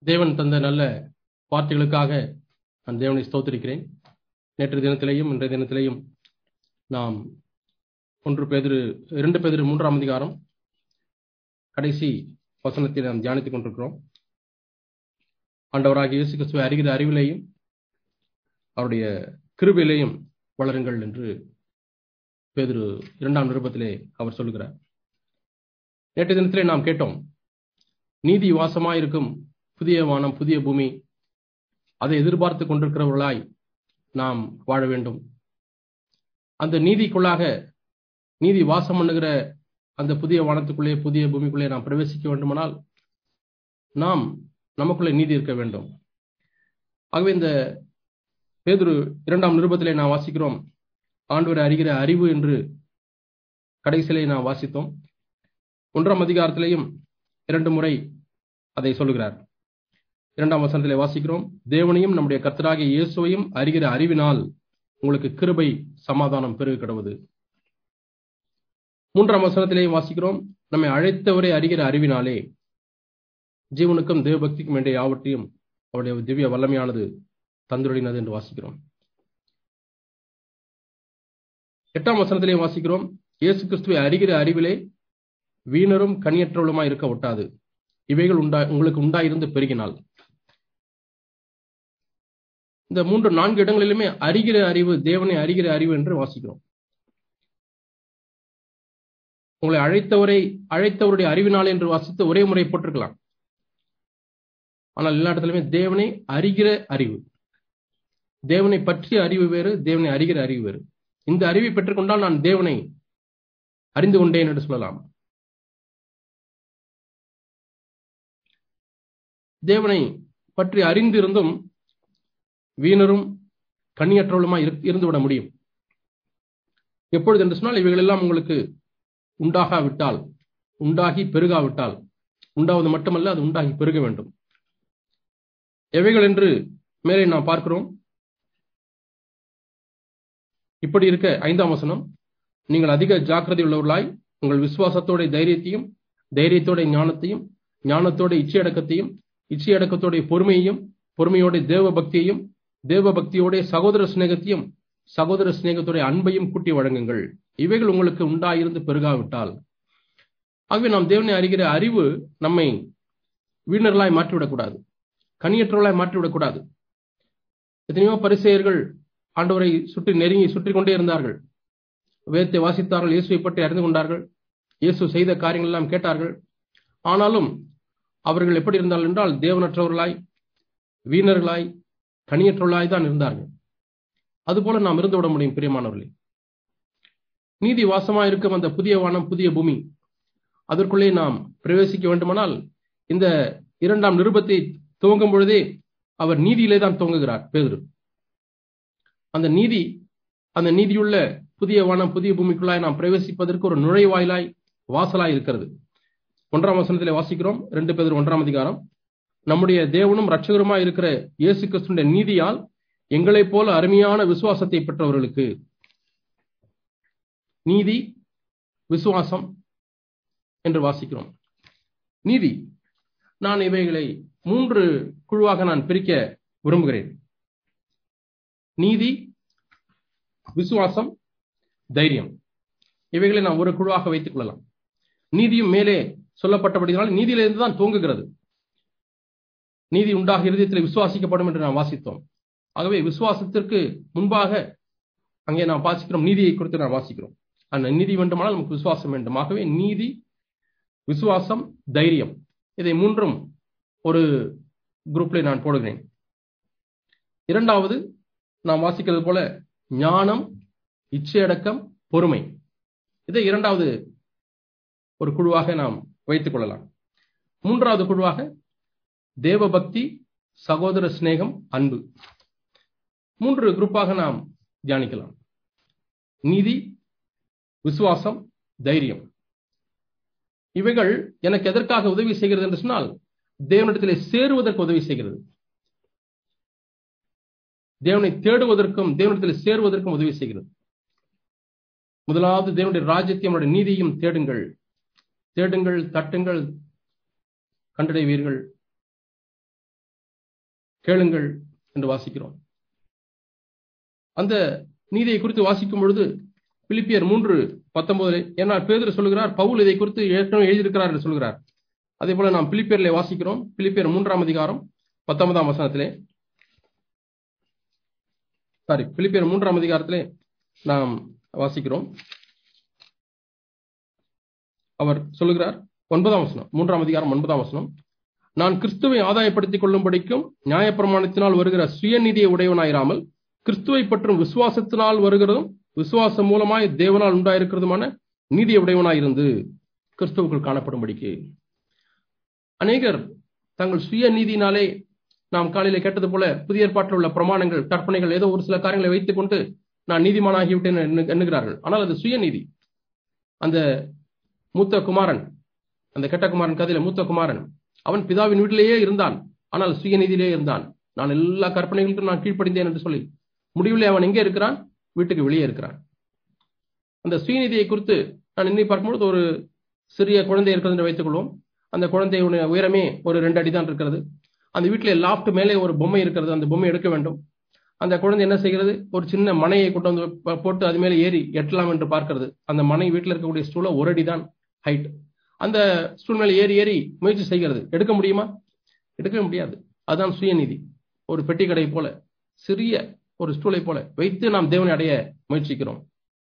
தேவன் தந்த நல்ல வார்த்தைகளுக்காக நான் தேவனை ஸ்தோத்திரிக்கிறேன் நேற்று தினத்திலேயும் இன்றைய தினத்திலேயும் நாம் ஒன்று பேதிரு இரண்டு பேதிரு மூன்றாம் அதிகாரம் கடைசி வசனத்தை நாம் தியானித்துக் கொண்டிருக்கிறோம் ஆண்டவராகிய இயேசு கிறிஸ்துவை அறிகிற அறிவிலேயும் அவருடைய கிருபையிலேயும் வளருங்கள் என்று பேதிரு இரண்டாம் நிருபத்திலே அவர் சொல்லுகிறார் நேற்று தினத்திலே நாம் கேட்டோம் நீதி வாசமாயிருக்கும் புதிய வானம் புதிய பூமி அதை எதிர்பார்த்து கொண்டிருக்கிறவர்களாய் நாம் வாழ வேண்டும் அந்த நீதிக்குள்ளாக நீதி வாசம் பண்ணுகிற அந்த புதிய வானத்துக்குள்ளே புதிய பூமிக்குள்ளே நாம் பிரவேசிக்க வேண்டுமானால் நாம் நமக்குள்ளே நீதி இருக்க வேண்டும் ஆகவே இந்த பேதுரு இரண்டாம் நிருபத்திலே நாம் வாசிக்கிறோம் ஆண்டவரை அறிகிற அறிவு என்று கடைசியிலே நாம் வாசித்தோம் ஒன்றாம் அதிகாரத்திலேயும் இரண்டு முறை அதை சொல்லுகிறார் இரண்டாம் வசனத்திலே வாசிக்கிறோம் தேவனையும் நம்முடைய கர்த்தராகிய இயேசுவையும் அறிகிற அறிவினால் உங்களுக்கு கிருபை சமாதானம் பெருகு கிடவது மூன்றாம் வசனத்திலேயும் வாசிக்கிறோம் நம்மை அழைத்தவரை அறிகிற அறிவினாலே ஜீவனுக்கும் தேவபக்திக்கும் வேண்டிய யாவற்றையும் அவருடைய திவ்ய வல்லமையானது தந்துருளினது என்று வாசிக்கிறோம் எட்டாம் வசனத்திலேயும் வாசிக்கிறோம் இயேசு கிறிஸ்துவை அறிகிற அறிவிலே வீணரும் கனியற்றவளுமாய் இருக்க ஒட்டாது இவைகள் உண்டா உங்களுக்கு உண்டாயிருந்து பெருகினால் இந்த மூன்று நான்கு இடங்களிலுமே அறிகிற அறிவு தேவனை அறிகிற அறிவு என்று வாசிக்கிறோம் உங்களை அழைத்தவரை அழைத்தவருடைய அறிவினால் என்று வாசித்து ஒரே முறை போட்டிருக்கலாம் ஆனால் எல்லா இடத்துலையுமே தேவனை அறிகிற அறிவு தேவனை பற்றிய அறிவு வேறு தேவனை அறிகிற அறிவு வேறு இந்த அறிவை பெற்றுக்கொண்டால் நான் தேவனை அறிந்து கொண்டேன் என்று சொல்லலாம் தேவனை பற்றி அறிந்திருந்தும் வீணரும் கண்ணியற்றவளுமாய் இருந்துவிட முடியும் எப்பொழுது என்று சொன்னால் இவைகள் எல்லாம் உங்களுக்கு உண்டாகாவிட்டால் உண்டாகி பெருகாவிட்டால் உண்டாவது மட்டுமல்ல அது உண்டாகி பெருக வேண்டும் எவைகள் என்று மேலே நாம் பார்க்கிறோம் இப்படி இருக்க ஐந்தாம் வசனம் நீங்கள் அதிக ஜாக்கிரதை உள்ளவர்களாய் உங்கள் விசுவாசத்தோட தைரியத்தையும் தைரியத்தோட ஞானத்தையும் ஞானத்தோட இச்சையடக்கத்தையும் இச்சையடக்கத்தோட பொறுமையையும் பொறுமையோட தேவ பக்தியையும் தேவ பக்தியோட சகோதர சிநேகத்தையும் சகோதர சிநேகத்துடைய அன்பையும் கூட்டி வழங்குங்கள் இவைகள் உங்களுக்கு உண்டாயிருந்து பெருகாவிட்டால் ஆகவே நாம் தேவனை அறிகிற அறிவு நம்மை வீணர்களாய் மாற்றிவிடக்கூடாது கனியற்றவர்களாய் மாற்றிவிடக்கூடாது எத்தனையோ பரிசெயர்கள் ஆண்டவரை சுற்றி நெருங்கி சுற்றி கொண்டே இருந்தார்கள் வேதத்தை வாசித்தார்கள் இயேசுவை பற்றி அறிந்து கொண்டார்கள் இயேசு செய்த காரியங்கள் எல்லாம் கேட்டார்கள் ஆனாலும் அவர்கள் எப்படி இருந்தார்கள் என்றால் தேவனற்றவர்களாய் வீணர்களாய் கனியற்றவர்களாய் தான் இருந்தார்கள் அதுபோல நாம் இருந்து விட முடியும் பிரியமானவர்களே நீதி வாசமா இருக்கும் அந்த புதிய வானம் புதிய பூமி அதற்குள்ளே நாம் பிரவேசிக்க வேண்டுமானால் இந்த இரண்டாம் நிருபத்தை துவங்கும் பொழுதே அவர் நீதியிலே தான் துவங்குகிறார் பேதுரு அந்த நீதி அந்த நீதியுள்ள புதிய வானம் புதிய பூமிக்குள்ளாய் நாம் பிரவேசிப்பதற்கு ஒரு நுழைவாயிலாய் வாசலாய் இருக்கிறது ஒன்றாம் வசனத்திலே வாசிக்கிறோம் ரெண்டு பேர் ஒன்றாம் அதிகாரம் நம்முடைய தேவனும் ரட்சகருமாய் இருக்கிற இயேசு கிறிஸ்துடைய நீதியால் எங்களைப் போல அருமையான விசுவாசத்தை பெற்றவர்களுக்கு நீதி விசுவாசம் என்று வாசிக்கிறோம் நீதி நான் இவைகளை மூன்று குழுவாக நான் பிரிக்க விரும்புகிறேன் நீதி விசுவாசம் தைரியம் இவைகளை நாம் ஒரு குழுவாக வைத்துக் கொள்ளலாம் நீதியும் மேலே சொல்லப்பட்டபடினால் நீதியிலிருந்து தான் துவங்குகிறது நீதி உண்டாக இருதயத்தில் விசுவாசிக்கப்படும் என்று நாம் வாசித்தோம் ஆகவே விசுவாசத்திற்கு முன்பாக அங்கே நாம் வாசிக்கிறோம் நீதியை குறித்து நாம் வாசிக்கிறோம் அந்த நீதி வேண்டுமானால் நமக்கு விசுவாசம் வேண்டும் ஆகவே நீதி விசுவாசம் தைரியம் இதை மூன்றும் ஒரு குரூப்ல நான் போடுகிறேன் இரண்டாவது நாம் வாசிக்கிறது போல ஞானம் இச்சையடக்கம் பொறுமை இதை இரண்டாவது ஒரு குழுவாக நாம் வைத்துக் கொள்ளலாம் மூன்றாவது குழுவாக தேவபக்தி சகோதர சிநேகம் அன்பு மூன்று குரூப்பாக நாம் தியானிக்கலாம் நீதி விசுவாசம் தைரியம் இவைகள் எனக்கு எதற்காக உதவி செய்கிறது என்று சொன்னால் தேவனிடத்திலே சேருவதற்கு உதவி செய்கிறது தேவனை தேடுவதற்கும் தேவனிடத்தில் சேருவதற்கும் உதவி செய்கிறது முதலாவது தேவனுடைய ராஜ்யத்தையும் அவருடைய நீதியும் தேடுங்கள் தேடுங்கள் தட்டுங்கள் கண்டடைவீர்கள் கேளுங்கள் என்று வாசிக்கிறோம் அந்த நீதியை குறித்து வாசிக்கும் பொழுது பிலிப்பியர் மூன்று பத்தொன்பது ஏன்னா பேதர் சொல்லுகிறார் பவுல் இதை குறித்து ஏற்கனவே எழுதியிருக்கிறார் என்று சொல்கிறார் அதே போல நாம் பிலிப்பியர்ல வாசிக்கிறோம் பிலிப்பியர் மூன்றாம் அதிகாரம் பத்தொன்பதாம் வசனத்திலே சாரி பிலிப்பியர் மூன்றாம் அதிகாரத்திலே நாம் வாசிக்கிறோம் அவர் சொல்லுகிறார் ஒன்பதாம் வசனம் மூன்றாம் அதிகாரம் ஒன்பதாம் வசனம் நான் கிறிஸ்துவை ஆதாயப்படுத்திக் கொள்ளும்படிக்கும் நியாயப்பிரமாணத்தினால் வருகிற சுயநிதியை உடையவனாயிராமல் கிறிஸ்துவை பற்றும் விசுவாசத்தினால் வருகிறதும் விசுவாசம் மூலமாய் தேவனால் உண்டாயிருக்கிறதுமான நீதியை உடையவனாயிருந்து கிறிஸ்துவுக்குள் காணப்படும்படிக்கு அநேகர் தங்கள் சுய நீதினாலே நாம் காலையில கேட்டது போல புதிய ஏற்பாட்டில் உள்ள பிரமாணங்கள் கற்பனைகள் ஏதோ ஒரு சில காரியங்களை வைத்துக் கொண்டு நான் நீதிமானாகிவிட்டேன் எண்ணு- எண்ணுகிறார்கள் ஆனால் அது சுயநீதி அந்த மூத்த குமாரன் அந்த கெட்ட குமாரன் கதையில மூத்த குமாரன் அவன் பிதாவின் வீட்டிலேயே இருந்தான் ஆனால் சுயநீதியிலே இருந்தான் நான் எல்லா கற்பனைகளுக்கும் நான் கீழ்ப்படிந்தேன் என்று சொல்லி முடிவிலே அவன் எங்கே இருக்கிறான் வீட்டுக்கு வெளியே இருக்கிறான் அந்த சுயநீதியை குறித்து நான் இன்னை பார்க்கும்போது ஒரு சிறிய குழந்தை இருக்கிறது என்று வைத்துக் கொள்வோம் அந்த குழந்தையுடைய உயரமே ஒரு ரெண்டு அடி தான் இருக்கிறது அந்த வீட்டில் லாஃப்ட் மேலே ஒரு பொம்மை இருக்கிறது அந்த பொம்மை எடுக்க வேண்டும் அந்த குழந்தை என்ன செய்கிறது ஒரு சின்ன மனையை கொண்டு வந்து ப- போட்டு அது மேலே ஏறி எட்டலாம் என்று பார்க்கிறது அந்த மனை வீட்டில் இருக்கக்கூடிய ஸ்டூல ஒரு அடி தான் ஹைட் அந்த ஸ்டூல் மேலே ஏறி ஏறி முயற்சி செய்கிறது எடுக்க முடியுமா எடுக்கவே முடியாது அதுதான் சுயநீதி ஒரு பெட்டி கடை போல சிறிய ஒரு ஸ்டூலை போல வைத்து நாம் தேவனை அடைய முயற்சிக்கிறோம்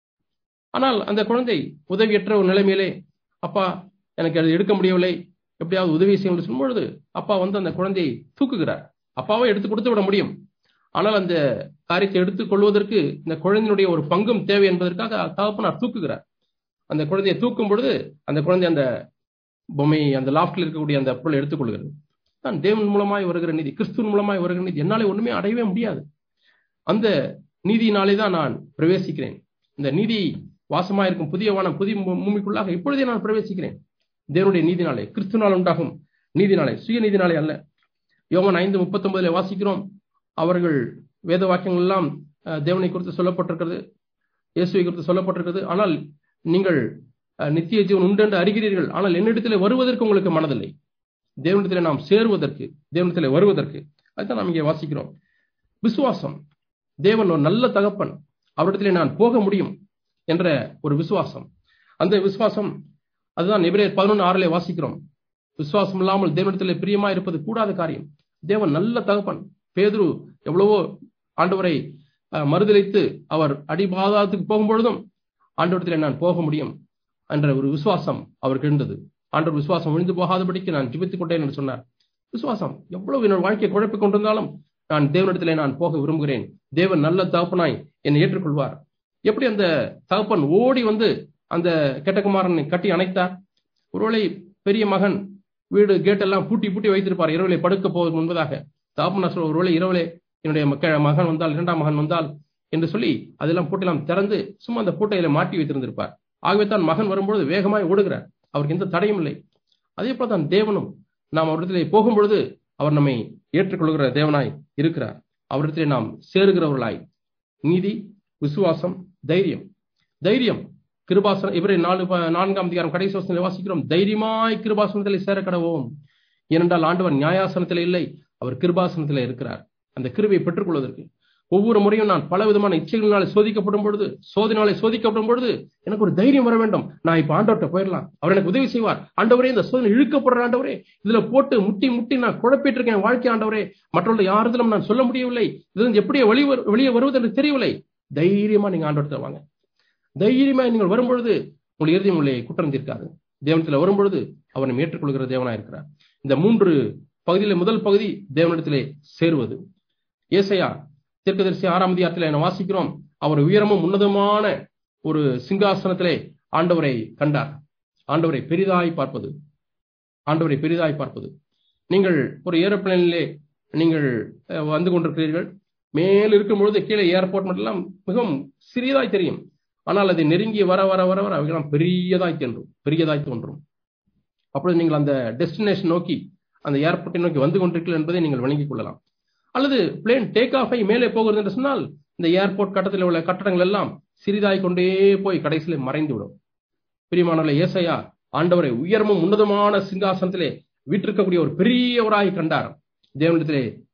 ஆனால் அந்த குழந்தை உதவியற்ற ஒரு நிலைமையிலே அப்பா எனக்கு அது எடுக்க முடியவில்லை எப்படியாவது உதவி செய்யும் என்று சொல்லும்பொழுது அப்பா வந்து அந்த குழந்தையை தூக்குகிறார் அப்பாவை எடுத்து கொடுத்து விட முடியும் ஆனால் அந்த காரியத்தை எடுத்துக் கொள்வதற்கு இந்த குழந்தையினுடைய ஒரு பங்கும் தேவை என்பதற்காக தகப்பனார் தூக்குகிறார் அந்த குழந்தையை தூக்கும் பொழுது அந்த குழந்தை அந்த பொம்மையை அந்த லாஃப்டில் இருக்கக்கூடிய அந்த பொருளை எடுத்துக்கொள்கிறது நான் தேவன் மூலமாய் வருகிற நீதி கிறிஸ்துவின் மூலமாய் வருகிற நீதி என்னாலே ஒண்ணுமே அடையவே முடியாது அந்த நீதியினாலே தான் நான் பிரவேசிக்கிறேன் இந்த நீதி வாசமாயிருக்கும் புதிய வானம் புதிய பூ- பூமிக்குள்ளாக இப்பொழுதே நான் பிரவேசிக்கிறேன் தேவனுடைய நீதினாலே கிறிஸ்துனால் உண்டாகும் நீதினாலே சுய நீதினாலே அல்ல யோவான் ஐந்து முப்பத்தொன்பதுல வாசிக்கிறோம் அவர்கள் வேத வாக்கியங்கள் எல்லாம் அஹ், தேவனை குறித்து சொல்லப்பட்டிருக்கிறது இயேசுவை குறித்து சொல்லப்பட்டிருக்கிறது ஆனால் நீங்கள் அஹ், நித்திய ஜீவன் உண்டு என்று அறிகிறீர்கள் ஆனால் என்னிடத்தில் வருவதற்கு உங்களுக்கு மனதில்லை தேவனிடத்தில் நாம் சேருவதற்கு தேவனிடத்தில் வருவதற்கு அதுதான் நாம் இங்கே வாசிக்கிறோம் விசுவாசம் தேவன் ஒரு நல்ல தகப்பன் அவரிடத்திலே நான் போக முடியும் என்ற ஒரு விசுவாசம் அந்த விசுவாசம் அதுதான் எபிரேயர் பதினொன்று ஆறிலே வாசிக்கிறோம் விசுவாசம் இல்லாமல் தேவனிடத்திலே பிரியமா இருப்பது கூடாத காரியம் தேவன் நல்ல தகப்பன் பேதுரு எவ்வளவோ ஆண்டவரை அஹ், மறுதலித்து அவர் அடிபாதாத்துக்கு போகும்பொழுதும் ஆண்டவரத்திலே நான் போக முடியும் என்ற ஒரு விசுவாசம் அவருக்கு இருந்தது ஆண்டவர் விசுவாசம் விழுந்து போகாதபடிக்கு நான் ஜிபித்துக் கொண்டேன் என்று சொன்னார் விசுவாசம் எவ்வளவு என்னோட வாழ்க்கையை குழப்பிக் கொண்டிருந்தாலும் நான் தேவனிடத்திலே நான் போக விரும்புகிறேன் தேவன் நல்ல தகப்பனாய் என்னை ஏற்றுக்கொள்வார் எப்படி அந்த தகப்பன் ஓடி வந்து அந்த கெட்டகுமாரனை கட்டி அணைத்தார் ஒருவேளை பெரிய மகன் வீடு கேட் எல்லாம் பூட்டி பூட்டி வைத்திருப்பார் இரவிலே படுக்க போவதற்கு முன்பதாக தகப்பனார் சொல்ல ஒருவேளை இரவிலே என்னுடைய மக்க மகன் வந்தால் இரண்டாம் மகன் வந்தால் என்று சொல்லி அதெல்லாம் பூட்டெல்லாம் திறந்து சும்மா அந்த பூட்டையில மாட்டி வைத்திருந்திருப்பார் ஆகவே தான் மகன் வரும்பொழுது வேகமாய் ஓடுகிறார் அவருக்கு எந்த தடையும் இல்லை அதே போல தான் தேவனும் நாம் அவரிடத்திலே போகும்பொழுது அவர் நம்மை ஏற்றுக்கொள்கிற தேவனாய் இருக்கிறார் அவரிடத்திலே நாம் சேருகிறவர்களாய் நீதி விசுவாசம் தைரியம் தைரியம் கிருபாசனம் இவரை நாலு ப- நான்காம் அதிகாரம் கடைசி வசனத்தில் வாசிக்கிறோம் தைரியமாய் கிருபாசனத்தில் சேர கடவோம் ஏனென்றால் ஆண்டவர் நியாயாசனத்தில் இல்லை அவர் கிருபாசனத்தில் இருக்கிறார் அந்த கிருபையை பெற்றுக்கொள்வதற்கு ஒவ்வொரு முறையும் நான் பல விதமான இச்சைகளினாலே சோதிக்கப்படும் பொழுது சோதனாலே சோதிக்கப்படும் பொழுது எனக்கு ஒரு தைரியம் வர வேண்டும் நான் இப்ப ஆண்டவர்கிட்ட போயிடலாம் அவர் எனக்கு உதவி செய்வார் ஆண்டவரே இந்த சோதனை இழுக்கப்படுற ஆண்டவரே இதுல போட்டு முட்டி முட்டி நான் குழப்பிட்டு இருக்கேன் என் வாழ்க்கை ஆண்டவரே மற்றவர்கள் யாரிடத்திலும் நான் சொல்ல முடியவில்லை இது எப்படி வெளியே வரு- வெளியே வருவது என்று தெரியவில்லை தைரியமா நீங்க ஆண்டவர்கிட்ட வாங்க தைரியமா நீங்கள் வரும்பொழுது உங்கள் இறுதி உங்களை குற்றம் தீர்க்காது தேவனத்தில் வரும்பொழுது அவர் நம்மை ஏற்றுக்கொள்கிற தேவனா இருக்கிறார் இந்த மூன்று பகுதியில முதல் பகுதி தேவனிடத்திலே சேருவது ஏசையா தீர்க்கதரிசி ஆறாம் அதிகாரத்தில் என்ன வாசிக்கிறோம் அவர் உயரமும் உன்னதமான ஒரு சிங்காசனத்திலே ஆண்டவரை கண்டார் ஆண்டவரை பெரிதாய் பார்ப்பது ஆண்டவரை பெரிதாய் பார்ப்பது நீங்கள் ஒரு ஏரோப்ளேனிலே நீங்கள் அஹ், வந்து கொண்டிருக்கிறீர்கள் மேல் இருக்கும் பொழுது கீழே ஏர்போர்ட் மட்டும் மிகவும் சிறியதாய் தெரியும் ஆனால் அதை நெருங்கி வர வர வர வர அவைகளாம் பெரியதாய் தோன்றும் பெரியதாய் தோன்றும் அப்பொழுது நீங்கள் அந்த டெஸ்டினேஷன் நோக்கி அந்த ஏர்போர்ட்டை நோக்கி வந்து கொண்டிருக்கிறீர்கள் என்பதை நீங்கள் வழங்கிக் கொள்ளலாம் அல்லது பிளேன் டேக் ஆஃபை மேலே போகிறது என்று சொன்னால் இந்த ஏர்போர்ட் கட்டத்தில் உள்ள கட்டடங்கள் எல்லாம் சிறிதாய் கொண்டே போய் கடைசியிலே மறைந்து விடும் பிரியமானவர்களே ஏசையா ஆண்டவரை உயர்மும் உன்னதமான சிங்காசனத்திலே வீற்றிருக்கக்கூடிய ஒரு பெரியவராய் கண்டார் தேவனிடத்திலே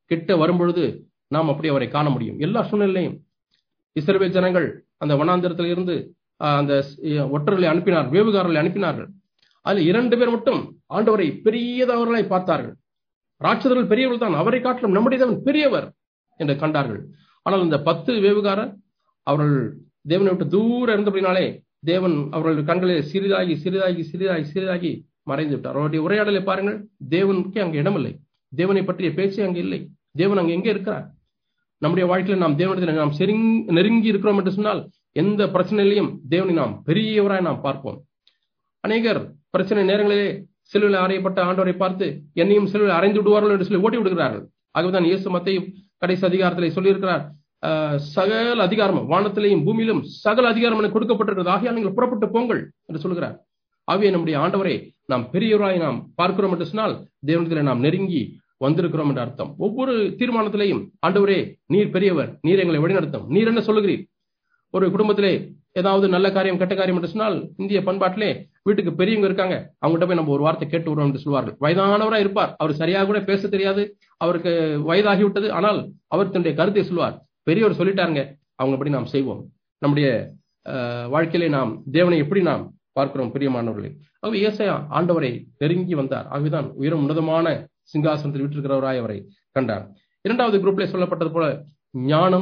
கிட்ட வரும்பொழுது நாம் அப்படி அவரை காண முடியும் எல்லா சூழ்நிலையும் இஸ்ரவேல் ஜனங்கள் அந்த வனாந்திரத்தில் இருந்து ஆஹ், அந்த ஸ்- ஒற்றர்களை அனுப்பினார் வேவுகாரர்களை அனுப்பினார்கள் அதுல இரண்டு பேர் மட்டும் ஆண்டவரை பெரியதவர்களாய் பார்த்தார்கள் ராட்சதர்கள் பெரியவர்கள் தான் அவரை காட்டிலும் நம்முடைய தேவன் பெரியவர் என்று கண்டார்கள் ஆனால் இந்த பத்து வேவுகாரர் அவர்கள் தேவனை விட்டு தூரம் இருந்தபடினாலே தேவன் அவர்கள் கண்களில் சிறிதாகி சிறிதாகி சிறிதாகி சிறிதாகி மறைந்து விட்டார் அவருடைய உரையாடலை பாருங்கள் தேவனுக்கு அங்கு இடமில்லை தேவனை பற்றிய பேச்சு அங்கு இல்லை தேவன் அங்கு எங்கே இருக்கிறார் நம்முடைய வாழ்க்கையில் நாம் தேவனிடத்தில் நாம் செருங்- நெருங்கி இருக்கிறோம் என்று சொன்னால் எந்த பிரச்சனையிலையும் தேவனை நாம் பெரியவராய் நாம் பார்ப்போம் அநேகர் பிரச்சனை நேரங்களிலே சிலுவையில் அறையப்பட்ட ஆண்டவரை பார்த்து என்னையும் சிலுவையில் அறைந்து விடுவார்கள் என்று சொல்லி ஓட்டி விடுகிறார்கள் ஆகவேதான் இயேசு மத்தையும் கடைசி அதிகாரத்திலே சொல்லியிருக்கிறார் ஆஹ், சகல அதிகாரமும் வானத்திலேயும் பூமியிலும் சகல அதிகாரம் எனக்கு கொடுக்கப்பட்டிருக்கிறது ஆகையால் நீங்கள் புறப்பட்டு போங்கள் என்று சொல்கிறார் ஆகவே நம்முடைய ஆண்டவரை நாம் பெரியவராய் நாம் பார்க்கிறோம் என்று சொன்னால் தேவனத்தில் நாம் நெருங்கி வந்திருக்கிறோம் என்ற அர்த்தம் ஒவ்வொரு தீர்மானத்திலேயும் ஆண்டவரே நீர் பெரியவர் நீர் எங்களை வழிநடத்தும் நீர் என்ன சொல்லுகிறீர் ஒரு குடும்பத்திலே ஏதாவது நல்ல காரியம் கெட்ட காரியம் என்று சொன்னால் இந்திய பண்பாட்டிலே வீட்டுக்கு பெரியவங்க இருக்காங்க அவங்ககிட்ட போய் நம்ம ஒரு வார்த்தை கேட்டு வருவோம் என்று சொல்வார்கள் வயதானவரா இருப்பார் அவர் சரியாக கூட பேச தெரியாது அவருக்கு வயதாகி விட்டது ஆனால் அவர் தன்னுடைய கருத்தை சொல்வார் பெரியவர் சொல்லிட்டாருங்க அவங்கபடி நாம் செய்வோம் நம்முடைய அஹ், வாழ்க்கையிலே நாம் தேவனை எப்படி நாம் பார்க்கிறோம் பிரியமானவர்களே ஆகவே ஏசையா ஆண்டவரை நெருங்கி வந்தார் ஆகவேதான் உயரம் உன்னதமான சிங்காசனத்தில் விட்டிருக்கிறவராய் அவரை கண்டார் இரண்டாவது குரூப்ல சொல்லப்பட்டது போல ஞானம்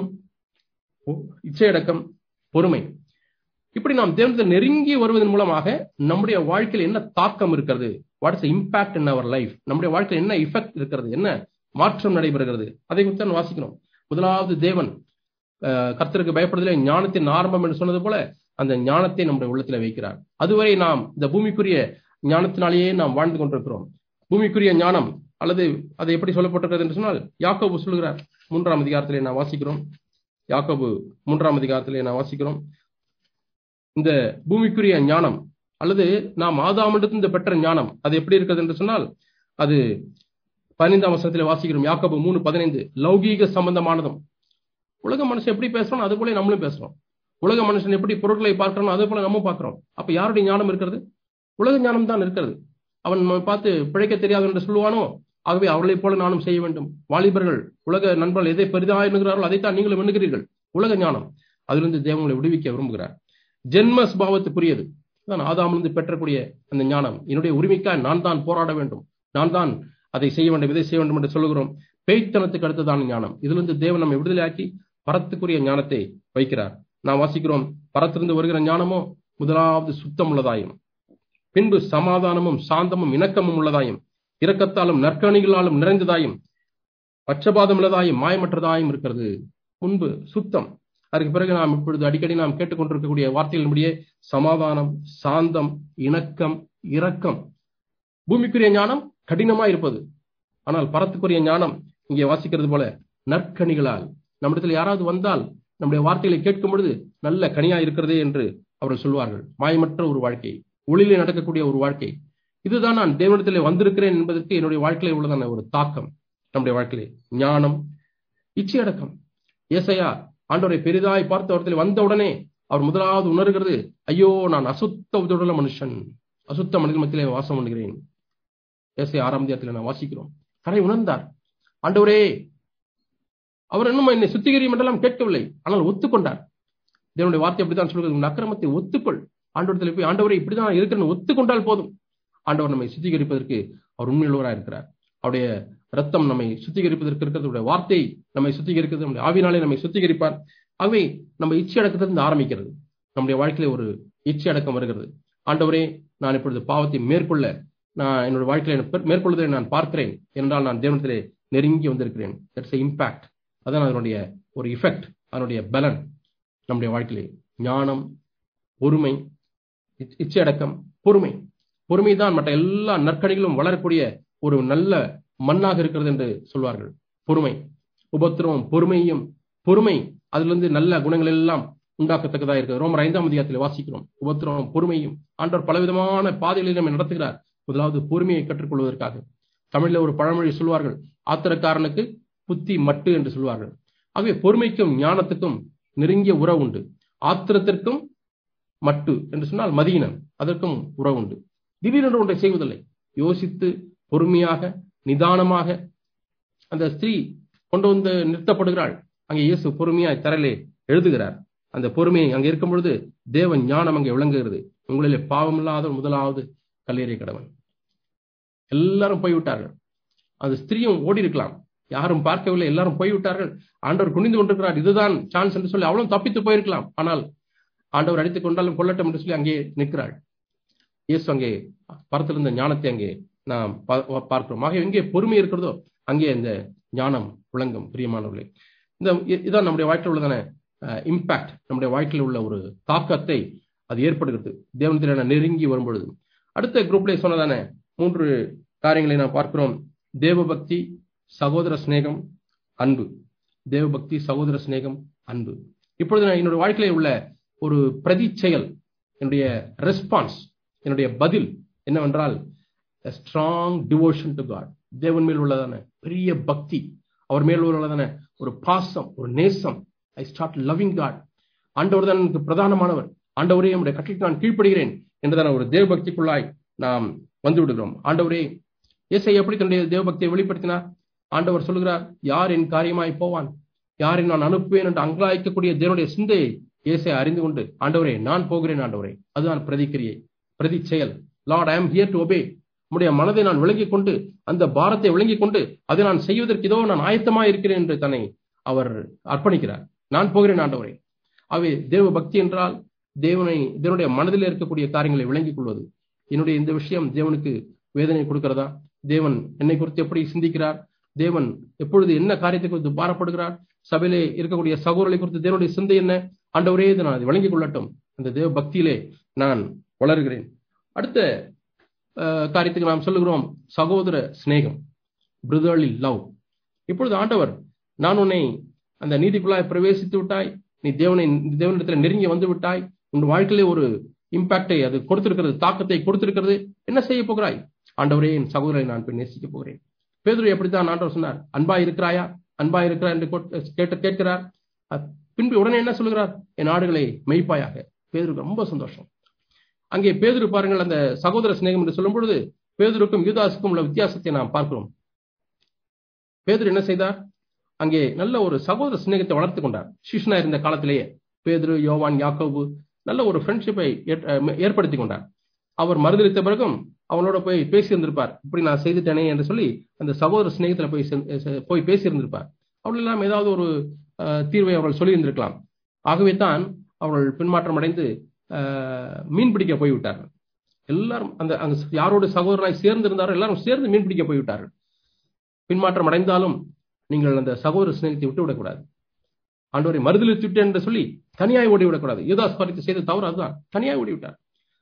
பொ- இச்சையடக்கம் பொறுமை இப்படி நாம் தேவனத்தை நெருங்கி வருவதன் மூலமாக நம்முடைய வாழ்க்கையில் என்ன தாக்கம் இருக்கிறது what is impact in our life நம்முடைய வாழ்க்கையில் என்ன இஃபெக்ட் இருக்கிறது என்ன மாற்றம் நடைபெறுகிறது அதை குறித்து தான் வாசிக்கணும் முதலாவது தேவன் அஹ், கர்த்தருக்கு பயப்படுதலே ஞானத்தின் ஆரம்பம் என்று சொன்னது போல அந்த ஞானத்தை நம்முடைய உள்ளத்தில் வைக்கிறார் அதுவரை நாம் இந்த பூமிக்குரிய ஞானத்தினாலேயே நாம் வாழ்ந்து கொண்டிருக்கிறோம் பூமிக்குரிய ஞானம் அல்லது அது எப்படி சொல்லப்பட்டிருக்கிறது என்று சொன்னால் யாக்கோபு சொல்லுகிறார் மூன்றாம் அதிகாரத்திலே நாம் வாசிக்கிறோம் யாக்கோபு மூன்றாம் அதிகாரத்திலே நாம் வாசிக்கிறோம் இந்த பூமிக்குரிய ஞானம் அல்லது நாம் ஆதாமிடத்திலிருந்து பெற்ற ஞானம் அது எப்படி இருக்கிறது என்று சொன்னால் அது பதினைந்தாம் வருஷத்துல வாசிக்கிறோம் யாக்கோபு மூணு பதினைந்து லௌகீக சம்பந்தமானதும் உலக மனுஷன் எப்படி பேசுறோம் அது போல நம்மளும் பேசுறோம் உலக மனுஷன் எப்படி பொருட்களை பார்க்கிறோம் அதே போல நம்ம பார்க்கிறோம் அப்ப யாருடைய ஞானம் இருக்கிறது உலக ஞானம் தான் இருக்கிறது அவன் நம்ம பார்த்து பிழைக்க தெரியாது என்று சொல்லுவானோ ஆகவே அவர்களைப் போல நானும் செய்ய வேண்டும் வாலிபர்கள் உலக நண்பர்கள் எதை பெரிதாக எண்ணுகிறார்களோ அதைத்தான் நீங்களும் எண்ணுகிறீர்கள் உலக ஞானம் அதிலிருந்து தேவங்களை விடுவிக்க விரும்புகிறார் ஜென்ம சுபாவத்துக்குரியது தான் ஆதாமிலிருந்து பெற்றக்கூடிய அந்த ஞானம் என்னுடைய உரிமைக்காய் நான் தான் போராட வேண்டும் நான் தான் அதை செய்ய வேண்டும் இதை செய்ய வேண்டும் என்று சொல்லுகிறோம் பேய்த்தனத்துக்கு அடுத்ததான ஞானம் இதிலிருந்து தேவன் நம்மை விடுதலையாக்கி பரத்துக்குரிய ஞானத்தை வைக்கிறார் நாம் வாசிக்கிறோம் பரத்திலிருந்து வருகிற ஞானமோ முதலாவது சுத்தம் உள்ளதாயும் பின்பு சமாதானமும் சாந்தமும் இணக்கமும் உள்ளதாயும் இரக்கத்தாலும் நற்கணிகளாலும் நிறைந்ததாயும் பட்சபாதம் உள்ளதாயும் மாயமற்றதாயும் இருக்கிறது முன்பு சுத்தம் அதற்கு பிறகு நாம் இப்பொழுது அடிக்கடி நாம் கேட்டுக்கொண்டிருக்கக்கூடிய வார்த்தைகளின்படியே சமாதானம் சாந்தம் இணக்கம் இரக்கம் பூமிக்குரிய ஞானம் கடினமா இருப்பது ஆனால் பரத்துக்குரிய ஞானம் இங்கே வாசிக்கிறது போல நற்கனிகளால் நம்மிடத்தில் யாராவது வந்தால் நம்முடைய வார்த்தைகளை கேட்கும் பொழுது நல்ல கனியா இருக்கிறதே என்று அவர்கள் சொல்வார்கள் மாயமற்ற ஒரு வாழ்க்கை ஒளியிலே நடக்கக்கூடிய ஒரு வாழ்க்கை இதுதான் நான் தேவனிடத்திலே வந்திருக்கிறேன் என்பதற்கு என்னுடைய வாழ்க்கையில உள்ளதான ஒரு தாக்கம் நம்முடைய வாழ்க்கையிலே ஞானம் இச்சையடக்கம் ஏசையா ஆண்டவரை பெரிதாய் பார்த்த இடத்துல வந்த உடனே அவர் முதலாவது உணர்கிறது ஐயோ நான் அசுத்த உதடுள்ள மனுஷன் அசுத்த மனித மத்தியிலே வாசம் பண்ணுகிறேன் ஏசை ஆறாம் தேதியில் நான் வாசிக்கிறோம் கரை உணர்ந்தார் ஆண்டவரே அவர் இன்னும் என்னை சுத்திகரியும் என்றெல்லாம் கேட்கவில்லை ஆனால் ஒத்துக்கொண்டார் தேவனுடைய வார்த்தை அப்படித்தான் சொல்கிறது உன் அக்கிரமத்தை ஒத்துக்கொள் ஆண்டவரத்தில் போய் ஆண்டவரை இப்படிதான் இருக்கிறேன்னு ஒத்துக்கொண்டால் போதும் ஆண்டவர் நம்மை சுத்திகரிப்பதற்கு அவர் உண்மையுள்ளவராக இருக்கிறார் அவருடைய ரத்தம் நம்மை சுத்திகரிப்பதற்கு இருக்கிறது வார்த்தை நம்மை சுத்திகரிக்கிறது நம்முடைய ஆவினாலே நம்மை சுத்திகரிப்பார் ஆகவே நம்ம இச்சை அடக்கத்திலிருந்து ஆரம்பிக்கிறது நம்முடைய வாழ்க்கையில ஒரு இச்சை அடக்கம் வருகிறது ஆண்டவரே நான் இப்பொழுது பாவத்தை மேற்கொள்ள நான் என்னோட வாழ்க்கையில மேற்கொள்வதை நான் பார்க்கிறேன் என்றால் நான் தேவனத்திலே நெருங்கி வந்திருக்கிறேன் தட்ஸ் இம்பாக்ட் அதான் அதனுடைய ஒரு இஃபெக்ட் அதனுடைய பலன் நம்முடைய வாழ்க்கையிலே ஞானம் பொறுமை இச்சை அடக்கம் பொறுமை பொறுமை தான் மற்ற எல்லா நற்கணிகளும் வளரக்கூடிய ஒரு நல்ல மண்ணாக இருக்கிறது என்று சொல்வார்கள் பொறுமை உபத்திரவம் பொறுமையும் பொறுமை அதிலிருந்து நல்ல குணங்கள் எல்லாம் உண்டாக்கத்தக்கதாக இருக்கிறது ரோமர் ஐந்தாம் அதிகாரத்தில் வாசிக்கிறோம் உபத்திரவம் பொறுமையும் ஆண்டவர் பலவிதமான பாதைகளில் நம்ம நடத்துகிறார் முதலாவது பொறுமையை கற்றுக்கொள்வதற்காக தமிழ்ல ஒரு பழமொழி சொல்வார்கள் ஆத்திரக்காரனுக்கு புத்தி மட்டு என்று சொல்வார்கள் ஆகவே பொறுமைக்கும் ஞானத்துக்கும் நெருங்கிய உறவு உண்டு ஆத்திரத்திற்கும் மட்டு என்று சொன்னால் மதியினன் அதற்கும் உறவு உண்டு திடீரென்று ஒன்றை செய்வதில்லை யோசித்து பொறுமையாக நிதானமாக அந்த ஸ்திரீ கொண்டு வந்து நிறுத்தப்படுகிறாள் அங்கே இயேசு பொறுமையாய் தரலே எழுதுகிறார் அந்த பொறுமையை அங்கே இருக்கும் பொழுது தேவன் ஞானம் அங்கே விளங்குகிறது உங்களிலே பாவமில்லாத முதலாவது கல்லீரை கடவன் எல்லாரும் போய்விட்டார்கள் அந்த ஸ்திரீயும் ஓடி இருக்கலாம் யாரும் பார்க்கவில்லை எல்லாரும் போய்விட்டார்கள் ஆண்டவர் குனிந்து கொண்டிருக்கிறார் இதுதான் சான்ஸ் என்று சொல்லி அவளும் தப்பித்து போயிருக்கலாம் ஆனால் ஆண்டவர் அடித்துக் கொண்டாலும் கொள்ளட்டும் என்று சொல்லி அங்கே நிற்கிறாள் இயேசு அங்கே பரத்திருந்த ஞானத்தை அங்கே நாம் பா- பார்க்கிறோம் ஆக எங்கே பொறுமை இருக்கிறதோ அங்கே இந்த ஞானம் விளங்கும் பிரியமானவர்களே இந்த இ- இதான் நம்முடைய வாழ்க்கையில் உள்ளதான இம்பாக்ட் நம்முடைய வாழ்க்கையில் உள்ள ஒரு தாக்கத்தை அது ஏற்படுகிறது தேவனத்தில் நெருங்கி வரும்பொழுது அடுத்த குரூப்ல சொன்னதான மூன்று காரியங்களை நாம் பார்க்கிறோம் தேவபக்தி சகோதர சிநேகம் அன்பு தேவபக்தி சகோதர சிநேகம் அன்பு இப்பொழுது நான் என்னுடைய வாழ்க்கையில உள்ள ஒரு பிரதி செயல் என்னுடைய ரெஸ்பான்ஸ் என்னுடைய பதில் என்னவென்றால் ஸ்ட்ராங் டிவோஷன் டு காட் தேவன் மேல் உள்ளதான பெரிய பக்தி அவர் மேல் உள்ளதான ஒரு பாசம் ஒரு நேசம் ஐ ஸ்டார்ட் லவ்விங் காட் ஆண்டவர் தான் எனக்கு பிரதானமானவர் ஆண்டவரே நம்முடைய கட்டளைக்கு நான் கீழ்ப்படுகிறேன் என்றதான ஒரு தேவபக்திக்குள்ளாய் நாம் வந்து விடுகிறோம் ஆண்டவரே இயேசை எப்படி தன்னுடைய தேவபக்தியை வெளிப்படுத்தினார் ஆண்டவர் சொல்கிறார் யார் என் காரியமாய் போவான் யாரை நான் அனுப்புவேன் என்று அங்கலாய்க்கக்கூடிய தேவனுடைய சிந்தையை இயேசை அறிந்து கொண்டு ஆண்டவரே நான் போகிறேன் ஆண்டவரே அதுதான் பிரதிக்கிரியை பிரதி செயல் Lord I am here to obey உம்முடைய மனதை நான் விளங்கிக் கொண்டு அந்த பாரத்தை விளங்கிக் கொண்டு அதை நான் செய்வதற்கு இதோ நான் ஆயத்தமாக இருக்கிறேன் என்று தன்னை அவர் அர்ப்பணிக்கிறார் நான் போகிறேன் ஆண்டவரே அவை தேவ பக்தி என்றால் தேவனை தேவனுடைய மனதில் இருக்கக்கூடிய காரியங்களை விளங்கிக் கொள்வது என்னுடைய இந்த விஷயம் தேவனுக்கு வேதனை கொடுக்கிறதா தேவன் என்னை குறித்து எப்படி சிந்திக்கிறார் தேவன் எப்பொழுது என்ன காரியத்தை குறித்து பாரப்படுகிறார் சபையிலே இருக்கக்கூடிய சகோதரர்களை குறித்து தேவனுடைய சிந்தை என்ன ஆண்டவரே இதை நான் அதை விளங்கிக் கொள்ளட்டும் அந்த தேவ பக்தியிலே நான் வளர்கிறேன் அடுத்த அஹ், காரியத்துக்கு நாம் சொல்லுகிறோம் சகோதர சிநேகம் பிரதர்லி லவ் இப்பொழுது ஆண்டவர் நான் உன்னை அந்த நீதிக்குள்ளாய் பிரவேசித்து விட்டாய் நீ தேவனை தேவனிடத்தில் நெருங்கி வந்து விட்டாய் உன் வாழ்க்கையிலே ஒரு இம்பாக்டை அது கொடுத்திருக்கிறது தாக்கத்தை கொடுத்திருக்கிறது என்ன செய்ய போகிறாய் ஆண்டவரே என் சகோதரரை நான் போய் நேசிக்க போகிறேன் பேதுரு எப்படித்தான் ஆண்டவர் சொன்னார் அன்பா இருக்கிறாயா அன்பா இருக்கிறா என்று கொட்- கேட்டு கேட்கிறார் அ- பின்பு உடனே என்ன சொல்கிறார் என் ஆடுகளை மெய்ப்பாயாக பேதுருக்கு ரொம்ப சந்தோஷம் அங்கே பேதுரு பாருங்கள் அந்த சகோதர சிநேகம் என்று சொல்லும் பொழுது பேதுருக்கும் யூதாசுக்கும் உள்ள வித்தியாசத்தை நாம் பார்க்கிறோம் பேதுரு என்ன செய்தார் அங்கே நல்ல ஒரு சகோதர சிநேகத்தை வளர்த்து கொண்டார் சிஷ்ணா இருந்த காலத்திலேயே பேதுரு யோவான் யாக்கோபு நல்ல ஒரு ஃப்ரெண்ட்ஷிப்பை ஏற்படுத்தி கொண்டார் அவர் மறுதளித்த பிறகும் அவனோட போய் பேசி இருந்திருப்பார் இப்படி நான் செய்துட்டேனே என்று சொல்லி அந்த சகோதர சிநேகத்துல போய் சென்- செ- போய் பேசி இருந்திருப்பார் அவர்கள் எல்லாம் ஏதாவது ஒரு அஹ், தீர்வை அவர்கள் சொல்லி இருந்திருக்கலாம் ஆகவே தான் அவர்கள் பின்மாற்றம் அடைந்து அஹ், மீன் பிடிக்க போய்விட்டார்கள் எல்லாரும் அந்த அங்க யாரோடு சகோதரராய் சேர்ந்து இருந்தாரோ எல்லாரும் சேர்ந்து மீன் பிடிக்க போய்விட்டார்கள் பின்மாற்றம் அடைந்தாலும் நீங்கள் அந்த சகோதர சிநேகத்தை விட்டு விடக்கூடாது ஆண்டவரை மறுதளித்து விட்டேன் என்று சொல்லி தனியாய் ஓடி விடக்கூடாது யூதாஸ் பரித்து செய்த தவறு அதுதான் தனியாய் ஓடி விட்டார்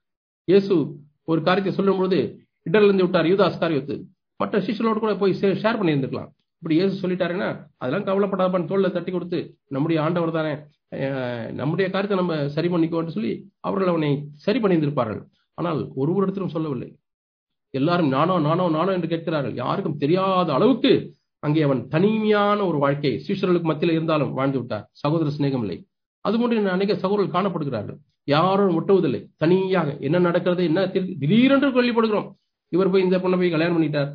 இயேசு ஒரு காரியத்தை சொல்லும் பொழுது இடர்லிருந்து விட்டார் யூதாஸ் காரியத்து மற்ற சிஷ்யர்களோடு கூட போய் ஷேர் பண்ணியிருந்துக்கலாம் இப்படி இயேசு சொல்லிட்டாருன்னா அதெல்லாம் கவலைப்படாதப்பான்னு தோல்ல தட்டி கொடுத்து நம்முடைய ஆண்டவர் தானே அஹ், நம்முடைய காரியத்தை நம்ம சரி பண்ணிக்கோன்னு சொல்லி அவர்கள் அவனை சரி பண்ணியிருந்திருப்பார்கள் ஆனால் ஒருவரிடத்திலும் சொல்லவில்லை எல்லாரும் நானோ நானோ நானோ என்று கேட்கிறார்கள் யாருக்கும் தெரியாத அளவுக்கு அங்கே அவன் தனிமையான ஒரு வாழ்க்கை சிஷ்யர்களுக்கு மத்தியில் இருந்தாலும் வாழ்ந்து விட்டார் சகோதர சிநேகம் இல்லை அதுபோன்று இன்னும் அநேக சகோதரர்கள் காணப்படுகிறார்கள் யாரும் முட்டுவதில்லை தனியாக என்ன நடக்கிறது என்ன தெரி- திடீரென்று கேள்விப்படுகிறோம் இவர் போய் இந்த பொண்ணை போய் கல்யாணம் பண்ணிட்டார்